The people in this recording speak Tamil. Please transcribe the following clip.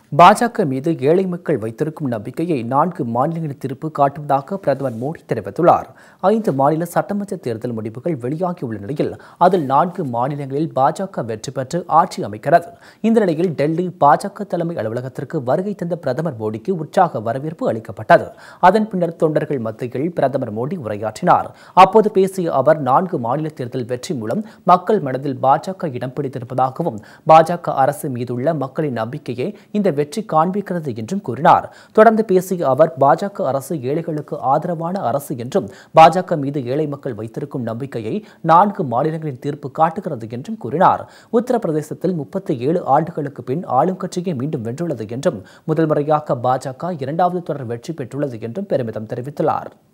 பாஜக மீது ஏழை மக்கள் வைத்திருக்கும் நம்பிக்கையை நான்கு மாநிலங்களின் தீர்ப்பு காட்டுவதாக பிரதமர் மோடி தெரிவித்துள்ளார் ஐந்து மாநில சட்டமன்ற தேர்தல் முடிவுகள் வெளியாகியுள்ள நிலையில் அதில் நான்கு மாநிலங்களில் பாஜக வெற்றி பெற்று ஆட்சி அமைக்கிறது இந்த நிலையில் டெல்லி பாஜக தலைமை அலுவலகத்திற்கு வருகை தந்த பிரதமர் மோடிக்கு உற்சாக வரவேற்பு அளிக்கப்பட்டது அதன் பின்னர் தொண்டர்கள் மத்தியில் பிரதமர் மோடி உரையாற்றினார் அப்போது பேசிய அவர் நான்கு மாநில தேர்தல் வெற்றி மூலம் மக்கள் மனதில் பாஜக இடம் பிடித்திருப்பதாகவும் பாஜக அரசு மீதுள்ள மக்களின் நம்பிக்கையே இந்த வெற்றி காண்பிக்கிறது என்றும் கூறினார் தொடர்ந்து பேசிய அவர் பாஜக அரசு ஏழைகளுக்கு ஆதரவான அரசு என்றும் பாஜக மீது ஏழை மக்கள் வைத்திருக்கும் நம்பிக்கையை நான்கு மாநிலங்களின் தீர்ப்பு காட்டுகிறது என்றும் கூறினார் உத்தரப்பிரதேசத்தில் முப்பத்தி ஏழு ஆண்டுகளுக்கு பின் ஆளும் கட்சியை மீண்டும் வென்றுள்ளது என்றும் முதல் முறையாக பாஜக இரண்டாவது தொடர் வெற்றி பெற்றுள்ளது என்றும் பெருமிதம் தெரிவித்துள்ளார்